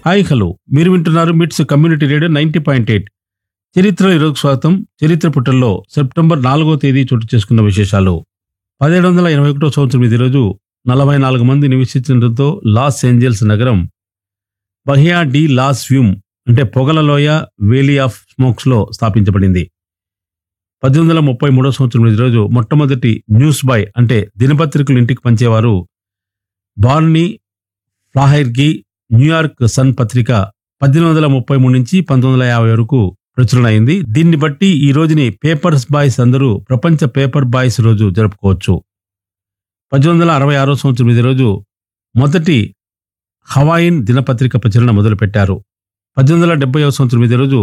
hi hello మీరు వింటున్నారు MITS community radio ninety point eight చరిత్ర ఈరోజు స్వాగతం చరిత్ర పుటల్లో సెప్టెంబర్ నాలుగో తేదీ చోటు చేసుకున్న విశేషాలు పదిహేడు వందల ఎనభై ఒకటో సంవత్సరం ఇది రోజు నలభై నాలుగు మంది నివసించడంతో లాస్ ఏంజల్స్ నగరం బహియా డి లాస్ వ్యూమ్ అంటే పొగల లోయ వేలీ ఆఫ్ స్మోక్స్ లో స్థాపించబడింది పద్దెనిమిది వందల ముప్పై మూడో సంవత్సరం ఈ రోజు మొట్టమొదటి న్యూస్ బాయ్ అంటే దినపత్రికలు ఇంటికి పంచేవారు బార్నీ ఫ్లాహైర్కి న్యూయార్క్ సన్ పత్రిక పద్దెనిమిది వందల ముప్పై మూడు నుంచి పంతొమ్మిది వందల యాభై వరకు ప్రచురణ అయింది దీన్ని బట్టి ఈ రోజుని పేపర్స్ బాయ్స్ అందరూ ప్రపంచ పేపర్ బాయ్స్ రోజు జరుపుకోవచ్చు పద్దెనిమిది వందల అరవై ఆరో సంవత్సరం ఇది రోజు మొదటి హవాయిన్ దినపత్రిక ప్రచురణ మొదలుపెట్టారు పద్దెనిమిది వందల డెబ్బై సంవత్సరం ఇది రోజు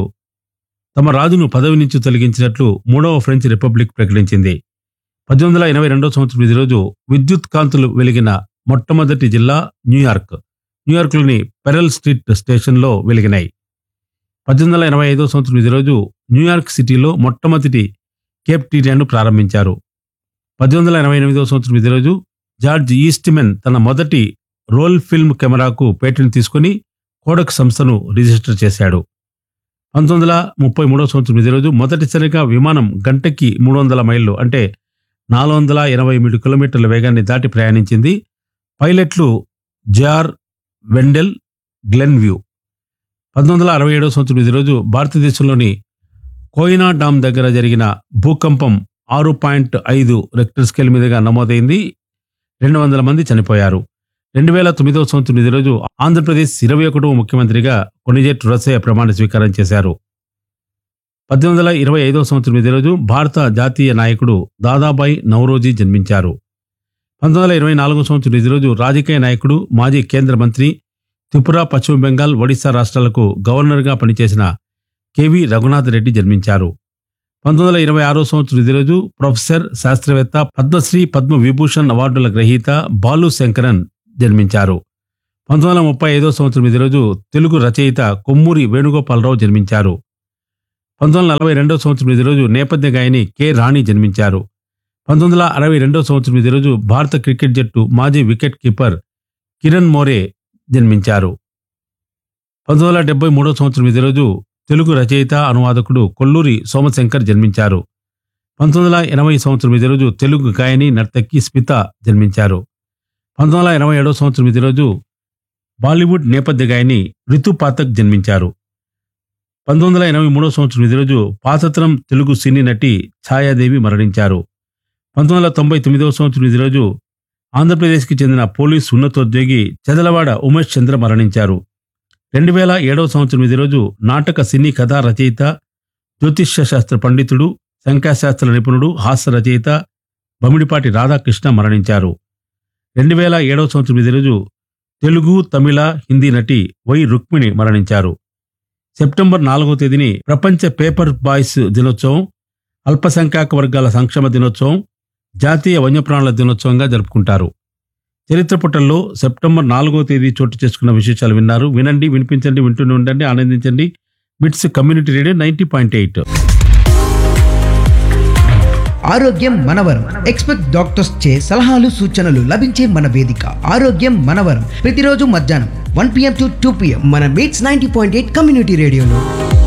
తమ రాజును పదవి నుంచి తొలగించినట్లు మూడవ ఫ్రెంచ్ రిపబ్లిక్ ప్రకటించింది పద్దెనిమిది వందల ఎనభై రెండవ సంవత్సరం ఇది రోజు విద్యుత్ కాంతులు వెలిగిన మొట్టమొదటి జిల్లా న్యూయార్క్ న్యూయార్క్లోని పెరల్ స్ట్రీట్ స్టేషన్లో వెలిగినాయి పద్దెనిమిది వందల ఎనభై ఐదో సంవత్సరం ఇది రోజు న్యూయార్క్ సిటీలో మొట్టమొదటి కేప్టీరియాను ప్రారంభించారు పద్దెనిమిది వందల ఎనభై ఎనిమిదో సంవత్సరం ఇది రోజు జార్జ్ ఈస్ట్మెన్ తన మొదటి రోల్ ఫిల్మ్ కెమెరాకు పేటెంట్ తీసుకుని కోడక్ సంస్థను రిజిస్టర్ చేశాడు పంతొమ్మిది వందల ముప్పై మూడో సంవత్సరం ఇది రోజు మొదటిసారిగా విమానం గంటకి మూడు వందల మైళ్ళు అంటే నాలుగు వందల ఎనభై మూడు కిలోమీటర్ల వేగాన్ని దాటి ప్రయాణించింది పైలట్లు జార్ వెండెల్ గ్లెన్ వ్యూ పంతొమ్మిది వందల అరవై ఏడవ సంవత్సరం ఇది రోజు భారతదేశంలోని కోయినా డామ్ దగ్గర జరిగిన భూకంపం ఆరు పాయింట్ ఐదు రెక్టర్ స్కేల్ మీదుగా నమోదైంది రెండు వందల మంది చనిపోయారు రెండు వేల తొమ్మిదవ సంవత్సరం ఇది రోజు ఆంధ్రప్రదేశ్ ఇరవై ఒకటవ ముఖ్యమంత్రిగా కొణిజేట్ రసయ్య ప్రమాణ స్వీకారం చేశారు పద్దెనిమిది వందల ఇరవై ఐదవ సంవత్సరం ఇదే రోజు భారత జాతీయ నాయకుడు దాదాబాయి నవరోజీ జన్మించారు పంతొమ్మిది వందల ఇరవై నాలుగో సంవత్సరం ఇదే రోజు రాజకీయ నాయకుడు మాజీ కేంద్ర మంత్రి త్రిపుర పశ్చిమ బెంగాల్ ఒడిశా రాష్ట్రాలకు గవర్నర్గా పనిచేసిన కెవి రఘునాథ్ రెడ్డి జన్మించారు పంతొమ్మిది వందల ఇరవై ఆరో సంవత్సరం ఇదే రోజు ప్రొఫెసర్ శాస్త్రవేత్త పద్మశ్రీ పద్మ విభూషణ్ అవార్డుల గ్రహీత బాలు శంకరన్ జన్మించారు పంతొమ్మిది వందల ముప్పై ఐదో సంవత్సరం ఇదే రోజు తెలుగు రచయిత కొమ్మూరి వేణుగోపాలరావు జన్మించారు పంతొమ్మిది వందల నలభై రెండో సంవత్సరం ఇదే రోజు నేపథ్య గాయని కె రాణి జన్మించారు పంతొమ్మిది వందల అరవై రెండో సంవత్సరం ఇదే రోజు భారత క్రికెట్ జట్టు మాజీ వికెట్ కీపర్ కిరణ్ మోరే జన్మించారు పంతొమ్మిది వందల డెబ్బై మూడో సంవత్సరం ఇదే రోజు తెలుగు రచయిత అనువాదకుడు కొల్లూరి సోమశంకర్ జన్మించారు పంతొమ్మిది వందల ఎనభై సంవత్సరం ఇదే రోజు తెలుగు గాయని నర్తకి స్మిత జన్మించారు పంతొమ్మిది వందల ఎనభై ఏడో సంవత్సరం ఇదే రోజు బాలీవుడ్ నేపథ్య గాయని రితు పాతక్ జన్మించారు పంతొమ్మిది వందల ఎనభై మూడో సంవత్సరం ఇదే రోజు పాతతరం తెలుగు సినీ నటి ఛాయాదేవి మరణించారు పంతొమ్మిది వందల తొంభై తొమ్మిదవ సంవత్సరం ఇదే రోజు ఆంధ్రప్రదేశ్కి చెందిన పోలీస్ ఉన్నతోద్యోగి చెదలవాడ ఉమేష్ చంద్ర మరణించారు రెండు వేల ఏడవ సంవత్సరం ఇదే రోజు నాటక సినీ కథా రచయిత జ్యోతిష్య శాస్త్ర పండితుడు సంఖ్యాశాస్త్ర నిపుణుడు హాస్య రచయిత బమిడిపాటి రాధాకృష్ణ మరణించారు రెండు వేల ఏడవ సంవత్సరం ఇదే రోజు తెలుగు తమిళ హిందీ నటి వై రుక్మిణి మరణించారు సెప్టెంబర్ నాలుగో తేదీని ప్రపంచ పేపర్ బాయ్స్ దినోత్సవం అల్పసంఖ్యాక వర్గాల సంక్షేమ దినోత్సవం జాతీయ వన్యప్రాణుల దినోత్సవంగా జరుపుకుంటారు చరిత్ర పుటల్లో సెప్టెంబర్ నాలుగో తేదీ చోటు చేసుకున్న విశేషాలు విన్నారు వినండి వినిపించండి వింటూనే ఉండండి ఆనందించండి MITS community radio ninety point eight ఆరోగ్యం మనవరం ఎక్స్పెక్ట్ డాక్టర్స్ చే సలహాలు సూచనలు లభించే మన వేదిక ఆరోగ్యం మనవరం ప్రతిరోజు మధ్యాహ్నం one PM to two PM మన MITS ninety point eight community రేడియోలో